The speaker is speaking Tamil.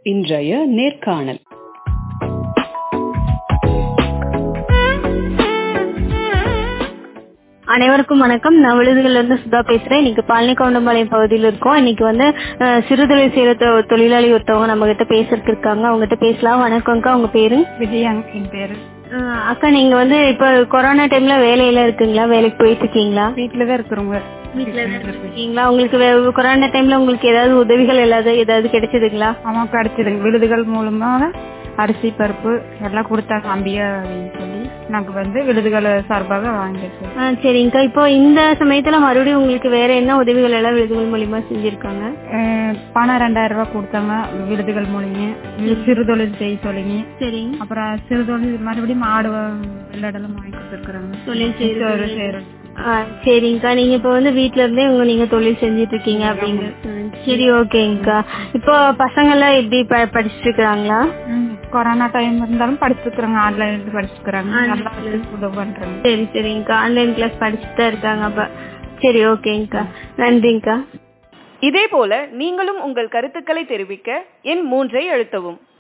இன்றைய நேர்காணல் அனைவருக்கும் வணக்கம் நான் விழுதுகள்ல இருந்து சுதா பேசுறேன் இன்னைக்கு பழனி கவுண்டம்பாளையம் பகுதியில் இருக்கோம் இன்னைக்கு வந்து அஹ், சிறுதொழில் செய்யற தொ- தொழிலாளி ஒருத்தவங்க நம்ம கிட்ட பேசுறதுக்கு இருக்காங்க அவங்க கிட்ட பேசலாம் வணக்கம்க்கா உங்க பேரு விஜயாங்க என் பேரு அஹ், அக்கா நீங்க வந்து இப்ப கொரோனா டைம்ல வேலையில இருக்கீங்களா வேலைக்கு போயிட்டு இருக்கீங்களா வீட்டுல தான் இருக்கிறவங்க வீட்டுல இருக்கீங்களா உங்களுக்கு வே- கொரோனா டைம்ல உங்களுக்கு ஏதாவது உதவிகள் ஏதாவது ஏதாவது கிடைச்சதுங்களா ஆமா கிடைச்சதுங்க விழுதுகள் மூலமா அரிசி பருப்பு எல்லாம் கொடுத்தாங்க அம்பியா அப்படின்னு சொல்லி நாங்க வந்து விழுதுகள் சார்பாக வாங்கியிருக்கோம் ஆ, சரிங்கக்கா இப்போ இந்த சமயத்துல மறுபடியும் உங்களுக்கு வேற என்ன உதவிகள் எல்லாம் விருதுகள் மூலியமா செஞ்சிருக்காங்க அஹ் பணம் ரெண்டாயிரம் ரூபாய் கொடுத்தாங்க விழுதுகள் மூலியமா இது சிறுதொழில் செய்ய சொல்லிங்க சரிங்க அப்புறம் சிறுதொழில் மறுபடியும் மாடு வெள்ளாடெல்லாம் வாங்கி கொடுத்துருக்குறாங்க தொழில் செய்யறது. ஒரு செய்யறது ஆ, சரிங்கக்கா நீங்க இப்ப வந்து வீட்ல இருந்தே உங்க நீங்க தொழில் செஞ்சிட்டு இருக்கீங்க அப்படிங்க ம், சரி ஓகேங்கக்கா இப்போ பசங்க எல்லாம் எப்படி ப- படிச்சிட்டு இருக்காங்களா ம், கொரோனா டைம் இருந்தாலும் படிச்சுக்கிறாங்க ஆன்லைன்ல படிச்சுக்கிறாங்க ஆ. நல்லா உதவி பண்றாங்க சரி சரிங்கக்கா ஆன்லைன் கிளாஸ் படிச்சுட்டு தான் இருக்காங்க அப்ப சரி ஓகேங்கக்கா நன்றிங்கக்கா இதேபோல நீங்களும் உங்கள் கருத்துக்களை தெரிவிக்க எண் மூன்றை அழுத்தவும்